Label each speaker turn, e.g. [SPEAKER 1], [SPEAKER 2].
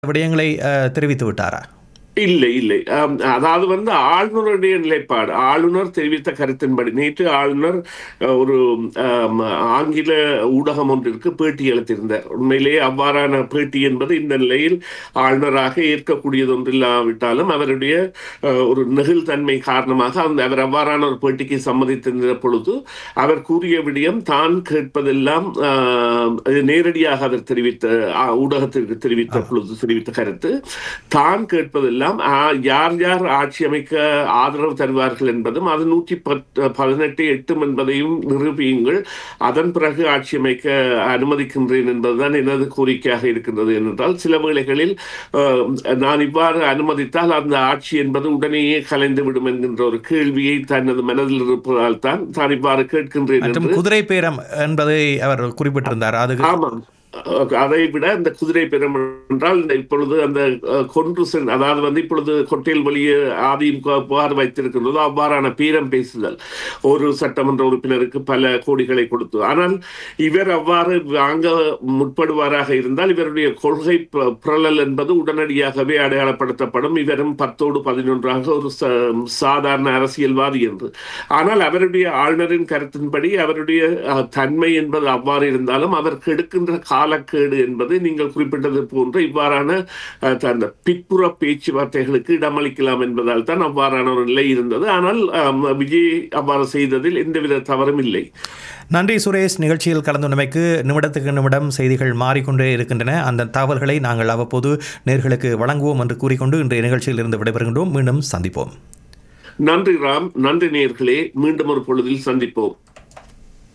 [SPEAKER 1] விடயங்களை அஹ், தெரிவித்து விட்டாரா
[SPEAKER 2] இல்லை இல்லை ஆம், அதாவது வந்து ஆளுநருடைய நிலைப்பாடு ஆளுநர் தெரிவித்த கருத்தின்படி நேற்று ஆளுநர் அஹ், ஒரு ஆம், ஆங்கில ஊடகம் ஒன்றிற்கு பேட்டி அளித்திருந்தார் உண்மையிலேயே அவ்வாறான பேட்டி என்பது இந்த நிலையில் ஆளுநராக ஏற்கக்கூடியது ஒன்றில்லாவிட்டாலும் அவருடைய அஹ், ஒரு நெகிழ்தன்மை காரணமாக அந்த அவர் அவ்வாறான ஒரு பேட்டிக்கு சம்மதித்திருந்த பொழுது அவர் கூறிய விடயம் தான் கேட்பதெல்லாம் ஆஹ், நேரடியாக அவர் தெரிவித்த ஆஹ், ஊடகத்திற்கு தெரிவித்த பொழுது தெரிவித்த கருத்து தான் கேட்பதெல்லாம் ஆ, யார் யார் ஆட்சி அமைக்க ஆதரவு தருவார்கள் என்பதும் அது நூற்றி பத்து பதினெட்டு எட்டும் என்பதையும் நிரூபியுங்கள் அதன் பிறகு ஆட்சி அமைக்க அனுமதிக்கின்றேன் என்பதுதான் எனது கோரிக்கையாக இருக்கின்றது என்றால் சில வேளைகளில் ஆஹ், நான் இவ்வாறு அனுமதித்தால் அந்த ஆட்சி என்பது உடனேயே கலைந்து விடும் என்கின்ற ஒரு கேள்வியை தனது மனதில் இருப்பதால் தான் தான் இவ்வாறு கேட்கின்றேன்
[SPEAKER 1] மற்றும்
[SPEAKER 2] என்று
[SPEAKER 1] குதிரை பேரம் என்பதை அவர் குறிப்பிட்டிருந்தார் அது
[SPEAKER 2] ஆமாம் அஹ் அதை விட இந்த குதிரை பெரும் என்றால் இந்த இப்பொழுது அந்த அஹ், கொன்று சென் அதாவது வந்து இப்பொழுது கொட்டையில் வழியே ஆதியும் புகார் வைத்திருக்கின்றதோ அவ்வாறான பீரம் பேசுதல் ஒரு சட்டமன்ற உறுப்பினருக்கு பல கோடிகளை கொடுத்து ஆனால் இவர் அவ்வாறு வாங்க முற்படுவாராக இருந்தால் இவருடைய கொள்கை ப- புரளல் என்பது உடனடியாகவே அடையாளப்படுத்தப்படும் இவரும் பத்தோடு பதினொன்றாக ஒரு ச- சாதாரண அரசியல்வாதி என்று ஆனால் அவருடைய ஆளுநரின் கருத்தின்படி அவருடைய அஹ், தன்மை என்பது அவ்வாறு இருந்தாலும் அவர் கெடுக்கின்ற காலக்கேடு என்பது நீங்கள் குறிப்பிட்டது போன்ற இவ்வாறான அஹ், அந்த பிற்புற பேச்சுவார்த்தைகளுக்கு இடமளிக்கலாம் என்பதால் தான் அவ்வாறான ஒரு நிலை இருந்தது ஆனால் அம், விஜய் அவ்வாறு செய்ததில் எந்தவித தவறும் இல்லை
[SPEAKER 1] நன்றி சுரேஷ் நிகழ்ச்சியில் கலந்துள்ளமைக்கு நிமிடத்துக்கு நிமிடம் செய்திகள் மாறிக்கொண்டே இருக்கின்றன அந்த தகவல்களை நாங்கள் அவ்வப்போது நேர்களுக்கு வழங்குவோம் என்று கூறிக்கொண்டு இன்றைய நிகழ்ச்சியில் இருந்து விடைபெறுகின்றோம் மீண்டும் சந்திப்போம்
[SPEAKER 2] நன்றி ராம் நன்றி நேயர்களே மீண்டும் ஒரு பொழுதில் சந்திப்போம்